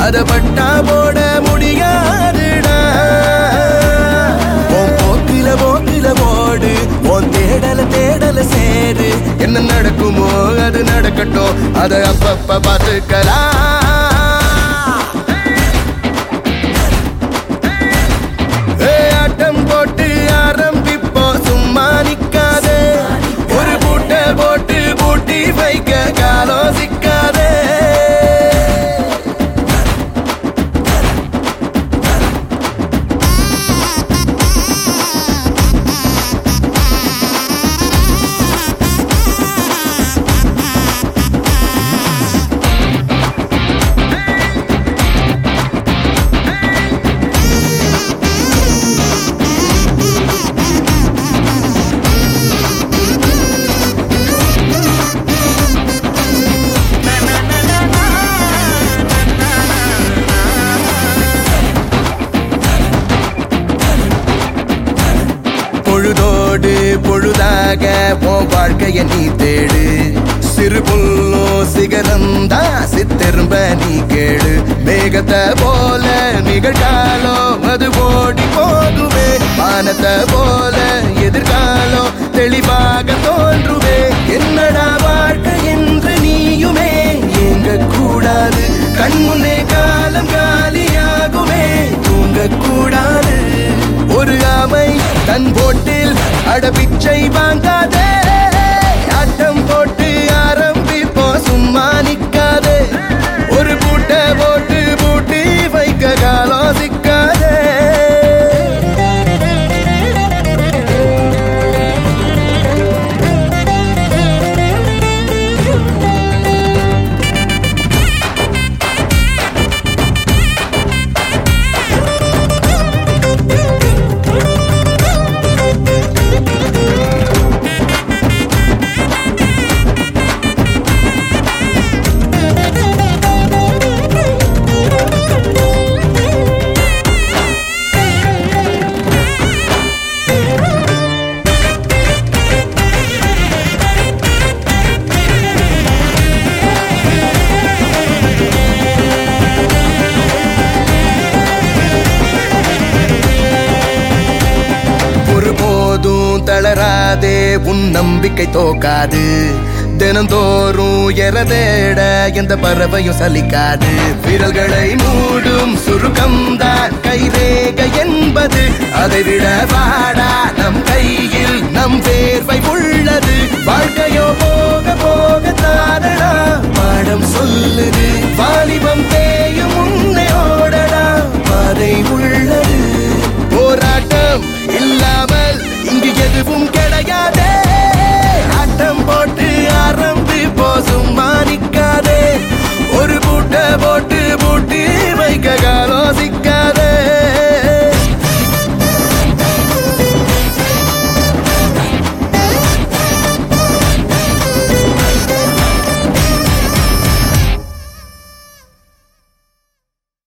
அத பட்டா போட முடியாதுடா உன் போக்கில போக்கில ஓடு உன் தேடல தேடல சேரு என்ன நடக்குமோ அது நடக்கட்டும் அத அப்பப்ப பார்த்துக்கலாம் ஏய், ஆட்டம் போட்டு ஆரம்பிப்போம் சும்மா நிக்காதே ஒரு பூட்டை போட்டு பூட்டி வைக்க காலம் சிக்காதே பொழுதோடு பொழுதாக உன் வாழ்க்கைய நீ தேடு சிறு புல்லும் சிகரம்தான் சித்திரும்ப நீ கேடு மேகத்தை போல நிகழ்காலம் அது ஓடி போகுமே வானத்தை போல எதிர்காலம் தெளிவாக தோன்றுமே என்னடா வாழ்க்கை என்று நீயுமே எங்க கூடாது கண்முன்னே காலம் காலியாகுமே தூங்க கூடாது ஒரு ஆமை தன் போட்டில் அடபிச்சை வாங்காதே ஆட்டம் போட்டு ஆரம்பிப்போம் சும்மா நிக்காதே ஒரு பூட்டை போட்டு பூட்டி வைக்க காலம் சிக்காதே ஒருபோதும் தளராதே உன் நம்பிக்கை தோக்காது தினந்தோறும் எரதேட எந்த பறவையும் சலிக்காது விரல்களை மூடும் சுருக்கம்தான் கைரேக என்பது அதை விட வாடா நம் கையில் நம் வேர்வை உள்ளது வாழ்க்கையோ போக போக தானடா பாடம் சொல்லுது வாலிபம் தேயும் முன்னே ஓடடா பாதை உள்ளது போராட்டம் இல்லாமல் இங்கு எதுவும் கிடையாதே ஆட்டம் போட்டு